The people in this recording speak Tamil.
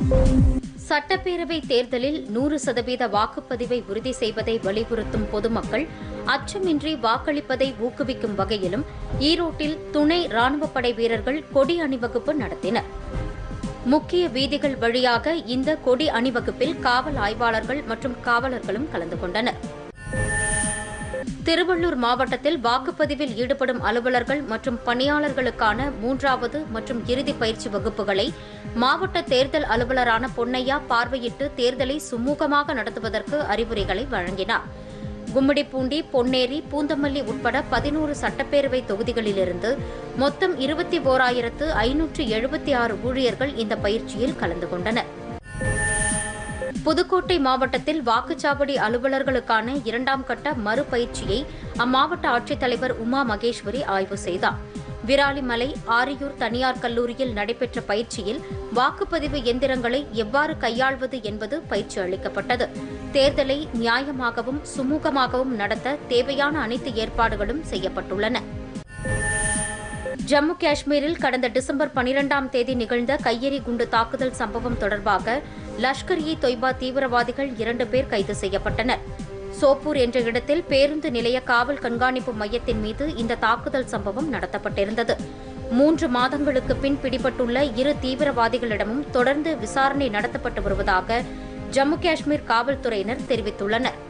சட்டப்பேரவை தேர்தலில் நூறு சதவீத வாக்குப்பதிவை உறுதி செய்வதை வலியுறுத்தும் பொதுமக்கள் அச்சமின்றி வாக்களிப்பதை ஊக்குவிக்கும் வகையிலும் ஈரோட்டில் துணை ராணுவப் படை வீரர்கள் கொடி அணிவகுப்பு நடத்தினர் முக்கிய வீதிகள் வழியாக இந்த கொடி அணிவகுப்பில் காவல் ஆய்வாளர்கள் மற்றும் காவலர்களும் கலந்து கொண்டனர் திருவள்ளூர் மாவட்டத்தில் வாக்குப்பதிவில் ஈடுபடும் அலுவலர்கள் மற்றும் பணியாளர்களுக்கான மூன்றாவது மற்றும் இறுதி பயிற்சி வகுப்புகளை மாவட்ட தேர்தல் அலுவலரான பொன்னையா பார்வையிட்டு தேர்தலை சுமூகமாக நடத்துவதற்கு அறிவுரைகளை வழங்கினார் கும்மிடிப்பூண்டி பொன்னேரி பூந்தமல்லி உட்பட பதினோரு சட்டப்பேரவை தொகுதிகளிலிருந்து மொத்தம் இருபத்தி ஓராயிரத்து ஐநூற்று எழுபத்தி ஆறு ஊழியர்கள் இந்த பயிற்சியில் கலந்து கொண்டனர் புதுக்கோட்டை மாவட்டத்தில் வாக்குச்சாவடி அலுவலர்களுக்கான இரண்டாம் கட்ட மறுபயிற்சியை அம்மாவட்ட ஆட்சித்தலைவர் உமா மகேஸ்வரி ஆய்வு செய்தார் விராலிமலை ஆரியூர் தனியார் கல்லூரியில் நடைபெற்ற பயிற்சியில் வாக்குப்பதிவு எந்திரங்களை எவ்வாறு கையாள்வது என்பது பயிற்சி அளிக்கப்பட்டது தேர்தலை நியாயமாகவும் சுமூகமாகவும் நடத்த தேவையான அனைத்து ஏற்பாடுகளும் செய்யப்பட்டுள்ளன ஜம்மு காஷ்மீரில் கடந்த டிசம்பர் பனிரெண்டாம் தேதி நிகழ்ந்த கையெறி குண்டு தாக்குதல் சம்பவம் தொடர்பாக லஷ்கர் இ தொய்பா தீவிரவாதிகள் இரண்டு பேர் கைது செய்யப்பட்டனர் சோப்பூர் என்ற இடத்தில் பேருந்து நிலைய காவல் கண்காணிப்பு மையத்தின் மீது இந்த தாக்குதல் சம்பவம் நடத்தப்பட்டிருந்தது மூன்று மாதங்களுக்கு பின் பிடிபட்டுள்ள இரு தீவிரவாதிகளிடமும் தொடர்ந்து விசாரணை நடத்தப்பட்டு வருவதாக ஜம்மு காஷ்மீர் காவல்துறையினர் தெரிவித்துள்ளனர்